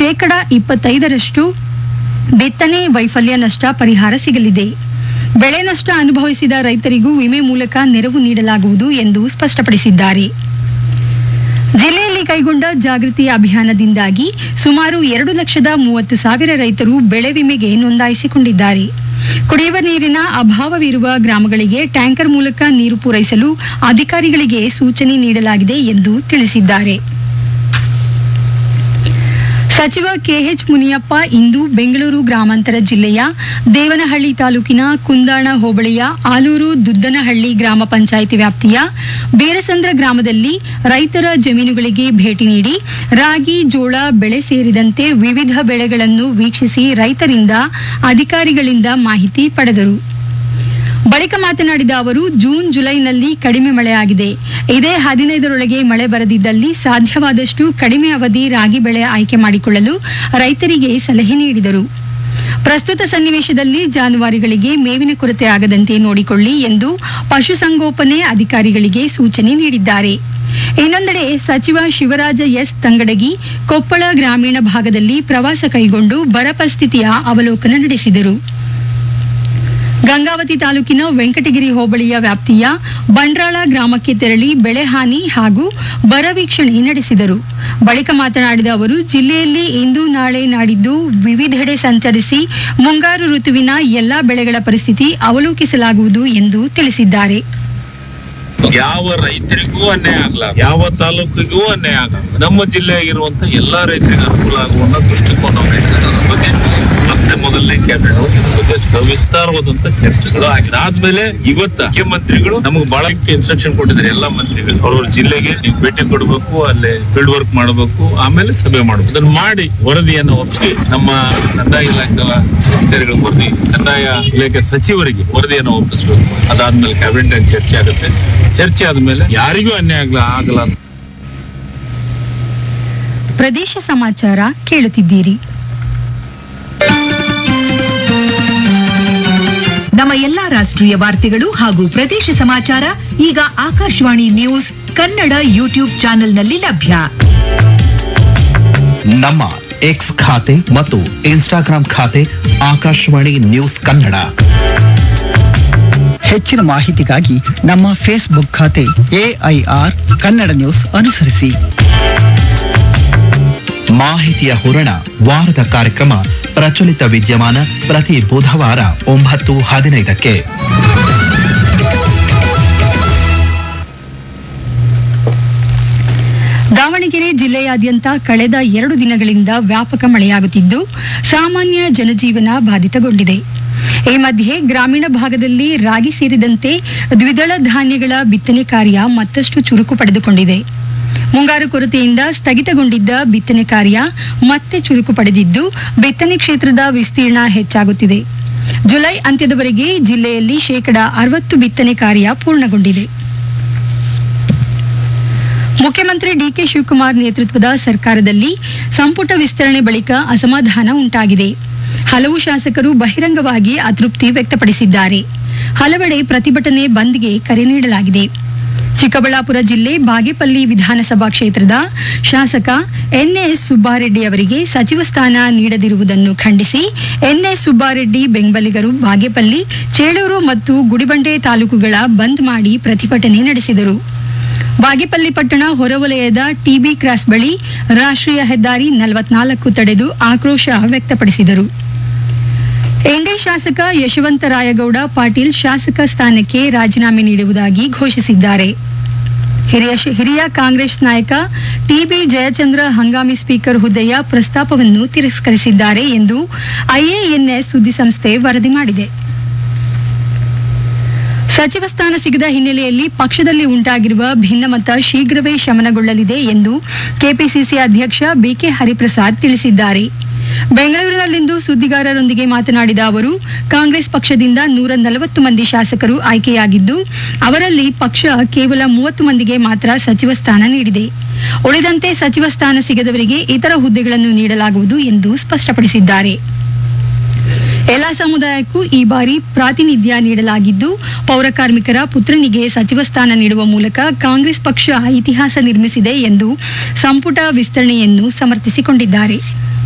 ಶೇಕಡ ಇಪ್ಪತ್ತೈದರಷ್ಟು ಬಿತ್ತನೆ ವೈಫಲ್ಯ ನಷ್ಟ ಪರಿಹಾರ ಸಿಗಲಿದೆ ಬೆಳೆ ನಷ್ಟ ಅನುಭವಿಸಿದ ರೈತರಿಗೂ ವಿಮೆ ಮೂಲಕ ನೆರವು ನೀಡಲಾಗುವುದು ಎಂದು ಸ್ಪಷ್ಟಪಡಿಸಿದ್ದಾರೆ ಜಿಲ್ಲೆಯಲ್ಲಿ ಕೈಗೊಂಡ ಜಾಗೃತಿ ಅಭಿಯಾನದಿಂದಾಗಿ ಸುಮಾರು ಎರಡು ಲಕ್ಷದ ಮೂವತ್ತು ಸಾವಿರ ರೈತರು ಬೆಳೆ ವಿಮೆಗೆ ನೋಂದಾಯಿಸಿಕೊಂಡಿದ್ದಾರೆ ಕುಡಿಯುವ ನೀರಿನ ಅಭಾವವಿರುವ ಗ್ರಾಮಗಳಿಗೆ ಟ್ಯಾಂಕರ್ ಮೂಲಕ ನೀರು ಪೂರೈಸಲು ಅಧಿಕಾರಿಗಳಿಗೆ ಸೂಚನೆ ನೀಡಲಾಗಿದೆ ಎಂದು ತಿಳಿಸಿದ್ದಾರೆ ಸಚಿವ ಕೆಎಚ್ ಮುನಿಯಪ್ಪ ಇಂದು ಬೆಂಗಳೂರು ಗ್ರಾಮಾಂತರ ಜಿಲ್ಲೆಯ ದೇವನಹಳ್ಳಿ ತಾಲೂಕಿನ ಕುಂದಾಣ ಹೋಬಳಿಯ ಆಲೂರು ದುದ್ದನಹಳ್ಳಿ ಗ್ರಾಮ ಪಂಚಾಯಿತಿ ವ್ಯಾಪ್ತಿಯ ಬೇರಸಂದ್ರ ಗ್ರಾಮದಲ್ಲಿ ರೈತರ ಜಮೀನುಗಳಿಗೆ ಭೇಟಿ ನೀಡಿ ರಾಗಿ ಜೋಳ ಬೆಳೆ ಸೇರಿದಂತೆ ವಿವಿಧ ಬೆಳೆಗಳನ್ನು ವೀಕ್ಷಿಸಿ ರೈತರಿಂದ ಅಧಿಕಾರಿಗಳಿಂದ ಮಾಹಿತಿ ಪಡೆದರು ಬಳಿಕ ಮಾತನಾಡಿದ ಅವರು ಜೂನ್ ಜುಲೈನಲ್ಲಿ ಕಡಿಮೆ ಮಳೆಯಾಗಿದೆ ಇದೇ ಹದಿನೈದರೊಳಗೆ ಮಳೆ ಬರದಿದ್ದಲ್ಲಿ ಸಾಧ್ಯವಾದಷ್ಟು ಕಡಿಮೆ ಅವಧಿ ರಾಗಿ ಬೆಳೆ ಆಯ್ಕೆ ಮಾಡಿಕೊಳ್ಳಲು ರೈತರಿಗೆ ಸಲಹೆ ನೀಡಿದರು ಪ್ರಸ್ತುತ ಸನ್ನಿವೇಶದಲ್ಲಿ ಜಾನುವಾರುಗಳಿಗೆ ಮೇವಿನ ಕೊರತೆ ಆಗದಂತೆ ನೋಡಿಕೊಳ್ಳಿ ಎಂದು ಪಶುಸಂಗೋಪನೆ ಅಧಿಕಾರಿಗಳಿಗೆ ಸೂಚನೆ ನೀಡಿದ್ದಾರೆ ಇನ್ನೊಂದೆಡೆ ಸಚಿವ ಶಿವರಾಜ ಎಸ್ ತಂಗಡಗಿ ಕೊಪ್ಪಳ ಗ್ರಾಮೀಣ ಭಾಗದಲ್ಲಿ ಪ್ರವಾಸ ಕೈಗೊಂಡು ಬರ ಪರಿಸ್ಥಿತಿಯ ಅವಲೋಕನ ನಡೆಸಿದರು ಗಂಗಾವತಿ ತಾಲೂಕಿನ ವೆಂಕಟಗಿರಿ ಹೋಬಳಿಯ ವ್ಯಾಪ್ತಿಯ ಬಂಡ್ರಾಳ ಗ್ರಾಮಕ್ಕೆ ತೆರಳಿ ಬೆಳೆ ಹಾನಿ ಹಾಗೂ ಬರ ವೀಕ್ಷಣೆ ನಡೆಸಿದರು ಬಳಿಕ ಮಾತನಾಡಿದ ಅವರು ಜಿಲ್ಲೆಯಲ್ಲಿ ಇಂದು ನಾಳೆ ನಾಡಿದ್ದು ವಿವಿಧೆಡೆ ಸಂಚರಿಸಿ ಮುಂಗಾರು ಋತುವಿನ ಎಲ್ಲಾ ಬೆಳೆಗಳ ಪರಿಸ್ಥಿತಿ ಅವಲೋಕಿಸಲಾಗುವುದು ಎಂದು ತಿಳಿಸಿದ್ದಾರೆ ಯಾವ ರೈತರಿಗೂ ಅನ್ಯಾಯ ಆಗಲಾರ ಯಾವ ತಾಲೂಕಿಗೂ ಅನ್ಯಾಯ ಆಗಲ್ಲ ನಮ್ಮ ಜಿಲ್ಲೆಯಾಗಿರುವಂತ ಎಲ್ಲಾ ರೈತರಿಗೆ ಅನುಕೂಲ ಆಗುವಂತ ದೃಷ್ಟಿಕೋನವನ್ನು ಇಟ್ಕೊಂಡು ಅದ್ರ ಬಗ್ಗೆ ಮತ್ತೆ ಮೊದಲನೇ ಕ್ಯಾಬಿನೆಟ್ ಇದ್ರ ಬಗ್ಗೆ ಸವಿಸ್ತಾರವಾದಂತ ಚರ್ಚೆಗಳು ಆಗಿದೆ ಆದ್ಮೇಲೆ ಇವತ್ತ ಮುಖ್ಯಮಂತ್ರಿಗಳು ನಮಗೆ ಬಹಳ ಇನ್ಸ್ಟ್ರಕ್ಷನ್ ಕೊಟ್ಟಿದ್ದಾರೆ ಎಲ್ಲಾ ಮಂತ್ರಿಗಳು ಅವ್ರವ್ರ ಜಿಲ್ಲೆಗೆ ನೀವು ಭೇಟಿ ಕೊಡಬೇಕು ಅಲ್ಲೇ ಫೀಲ್ಡ್ ವರ್ಕ್ ಮಾಡಬೇಕು ಆಮೇಲೆ ಸಭೆ ಮಾಡಬೇಕು ಅದನ್ನ ಮಾಡಿ ವರದಿಯನ್ನು ಒಪ್ಪಿಸಿ ನಮ್ಮ ಕಂದಾಯ ಇಲಾಖೆ ಅಧಿಕಾರಿಗಳು ವರದಿ ಕಂದಾಯ ಇಲಾಖೆ ಸಚಿವರಿಗೆ ವರದಿಯನ್ನು ಒಪ್ಪಿಸಬೇಕು ಅದಾದ್ಮೇಲೆ ಕ್ಯಾಬಿನೆಟ್ ಚರ್ಚೆ ಆಗುತ್ತೆ ಚರ್ಚೆ ಆದ್ಮೇಲೆ ಯಾರಿಗೂ ಅನ್ಯಾಯ ಆಗ್ಲ ಆಗಲ್ಲ ಅಂತ ಪ್ರದೇಶ ಸಮಾಚಾರ ಕೇಳುತ್ತಿದ್ದೀರಿ ನಮ್ಮ ಎಲ್ಲಾ ರಾಷ್ಟ್ರೀಯ ವಾರ್ತೆಗಳು ಹಾಗೂ ಪ್ರದೇಶ ಸಮಾಚಾರ ಈಗ ಆಕಾಶವಾಣಿ ನ್ಯೂಸ್ ಕನ್ನಡ ಯೂಟ್ಯೂಬ್ ಚಾನೆಲ್ನಲ್ಲಿ ಲಭ್ಯ ನಮ್ಮ ಎಕ್ಸ್ ಖಾತೆ ಮತ್ತು ಇನ್ಸ್ಟಾಗ್ರಾಂ ಖಾತೆ ಆಕಾಶವಾಣಿ ನ್ಯೂಸ್ ಕನ್ನಡ ಹೆಚ್ಚಿನ ಮಾಹಿತಿಗಾಗಿ ನಮ್ಮ ಫೇಸ್ಬುಕ್ ಖಾತೆ ಎಐಆರ್ ಕನ್ನಡ ನ್ಯೂಸ್ ಅನುಸರಿಸಿ ಮಾಹಿತಿಯ ಹೂರಣ ವಾರದ ಕಾರ್ಯಕ್ರಮ ಪ್ರಚಲಿತ ವಿದ್ಯಮಾನ ಪ್ರತಿ ಬುಧವಾರ ಒಂಬತ್ತು ಹದಿನೈದಕ್ಕೆ ದಾವಣಗೆರೆ ಜಿಲ್ಲೆಯಾದ್ಯಂತ ಕಳೆದ ಎರಡು ದಿನಗಳಿಂದ ವ್ಯಾಪಕ ಮಳೆಯಾಗುತ್ತಿದ್ದು ಸಾಮಾನ್ಯ ಜನಜೀವನ ಬಾಧಿತಗೊಂಡಿದೆ ಈ ಮಧ್ಯೆ ಗ್ರಾಮೀಣ ಭಾಗದಲ್ಲಿ ರಾಗಿ ಸೇರಿದಂತೆ ದ್ವಿದಳ ಧಾನ್ಯಗಳ ಬಿತ್ತನೆ ಕಾರ್ಯ ಮತ್ತಷ್ಟು ಚುರುಕು ಪಡೆದುಕೊಂಡಿದೆ ಮುಂಗಾರು ಕೊರತೆಯಿಂದ ಸ್ಥಗಿತಗೊಂಡಿದ್ದ ಬಿತ್ತನೆ ಕಾರ್ಯ ಮತ್ತೆ ಚುರುಕು ಪಡೆದಿದ್ದು ಬಿತ್ತನೆ ಕ್ಷೇತ್ರದ ವಿಸ್ತೀರ್ಣ ಹೆಚ್ಚಾಗುತ್ತಿದೆ ಜುಲೈ ಅಂತ್ಯದವರೆಗೆ ಜಿಲ್ಲೆಯಲ್ಲಿ ಶೇಕಡಾ ಅರವತ್ತು ಬಿತ್ತನೆ ಕಾರ್ಯ ಪೂರ್ಣಗೊಂಡಿದೆ ಮುಖ್ಯಮಂತ್ರಿ ಡಿಕೆ ಶಿವಕುಮಾರ್ ನೇತೃತ್ವದ ಸರ್ಕಾರದಲ್ಲಿ ಸಂಪುಟ ವಿಸ್ತರಣೆ ಬಳಿಕ ಅಸಮಾಧಾನ ಉಂಟಾಗಿದೆ ಹಲವು ಶಾಸಕರು ಬಹಿರಂಗವಾಗಿ ಅತೃಪ್ತಿ ವ್ಯಕ್ತಪಡಿಸಿದ್ದಾರೆ ಹಲವೆಡೆ ಪ್ರತಿಭಟನೆ ಬಂದ್ಗೆ ಕರೆ ನೀಡಲಾಗಿದೆ ಚಿಕ್ಕಬಳ್ಳಾಪುರ ಜಿಲ್ಲೆ ಬಾಗೇಪಲ್ಲಿ ವಿಧಾನಸಭಾ ಕ್ಷೇತ್ರದ ಶಾಸಕ ಎನ್ಎಸ್ ಸುಬ್ಬಾರೆಡ್ಡಿ ಅವರಿಗೆ ಸಚಿವ ಸ್ಥಾನ ನೀಡದಿರುವುದನ್ನು ಖಂಡಿಸಿ ಎನ್ಎಸ್ ಸುಬ್ಬಾರೆಡ್ಡಿ ಬೆಂಬಲಿಗರು ಬಾಗೇಪಲ್ಲಿ ಚೇಳೂರು ಮತ್ತು ಗುಡಿಬಂಡೆ ತಾಲೂಕುಗಳ ಬಂದ್ ಮಾಡಿ ಪ್ರತಿಭಟನೆ ನಡೆಸಿದರು ಬಾಗೇಪಲ್ಲಿ ಪಟ್ಟಣ ಹೊರವಲಯದ ಟಿಬಿ ಕ್ರಾಸ್ ಬಳಿ ರಾಷ್ಟ್ರೀಯ ಹೆದ್ದಾರಿ ನಲವತ್ನಾಲ್ಕು ತಡೆದು ಆಕ್ರೋಶ ವ್ಯಕ್ತಪಡಿಸಿದರು ಎನ್ಡಿ ಶಾಸಕ ಯಶವಂತ ರಾಯಗೌಡ ಪಾಟೀಲ್ ಶಾಸಕ ಸ್ಥಾನಕ್ಕೆ ರಾಜೀನಾಮೆ ನೀಡುವುದಾಗಿ ಘೋಷಿಸಿದ್ದಾರೆ ಹಿರಿಯ ಹಿರಿಯ ಕಾಂಗ್ರೆಸ್ ನಾಯಕ ಟಿಬಿ ಜಯಚಂದ್ರ ಹಂಗಾಮಿ ಸ್ಪೀಕರ್ ಹುದ್ದೆಯ ಪ್ರಸ್ತಾಪವನ್ನು ತಿರಸ್ಕರಿಸಿದ್ದಾರೆ ಎಂದು ಐಎಎನ್ಎಸ್ ಸುದ್ದಿಸಂಸ್ಥೆ ವರದಿ ಮಾಡಿದೆ ಸಚಿವ ಸ್ಥಾನ ಸಿಗದ ಹಿನ್ನೆಲೆಯಲ್ಲಿ ಪಕ್ಷದಲ್ಲಿ ಉಂಟಾಗಿರುವ ಭಿನ್ನಮತ ಶೀಘ್ರವೇ ಶಮನಗೊಳ್ಳಲಿದೆ ಎಂದು ಕೆಪಿಸಿಸಿ ಅಧ್ಯಕ್ಷ ಬಿಕೆ ಹರಿಪ್ರಸಾದ್ ತಿಳಿಸಿದ್ದಾರೆ ಬೆಂಗಳೂರಿನಲ್ಲಿಂದು ಸುದ್ದಿಗಾರರೊಂದಿಗೆ ಮಾತನಾಡಿದ ಅವರು ಕಾಂಗ್ರೆಸ್ ಪಕ್ಷದಿಂದ ನೂರ ನಲವತ್ತು ಮಂದಿ ಶಾಸಕರು ಆಯ್ಕೆಯಾಗಿದ್ದು ಅವರಲ್ಲಿ ಪಕ್ಷ ಕೇವಲ ಮೂವತ್ತು ಮಂದಿಗೆ ಮಾತ್ರ ಸಚಿವ ಸ್ಥಾನ ನೀಡಿದೆ ಉಳಿದಂತೆ ಸಚಿವ ಸ್ಥಾನ ಸಿಗದವರಿಗೆ ಇತರ ಹುದ್ದೆಗಳನ್ನು ನೀಡಲಾಗುವುದು ಎಂದು ಸ್ಪಷ್ಟಪಡಿಸಿದ್ದಾರೆ ಎಲ್ಲ ಸಮುದಾಯಕ್ಕೂ ಈ ಬಾರಿ ಪ್ರಾತಿನಿಧ್ಯ ನೀಡಲಾಗಿದ್ದು ಪೌರ ಕಾರ್ಮಿಕರ ಪುತ್ರನಿಗೆ ಸಚಿವ ಸ್ಥಾನ ನೀಡುವ ಮೂಲಕ ಕಾಂಗ್ರೆಸ್ ಪಕ್ಷ ಇತಿಹಾಸ ನಿರ್ಮಿಸಿದೆ ಎಂದು ಸಂಪುಟ ವಿಸ್ತರಣೆಯನ್ನು ಸಮರ್ಥಿಸಿಕೊಂಡಿದ್ದಾರೆ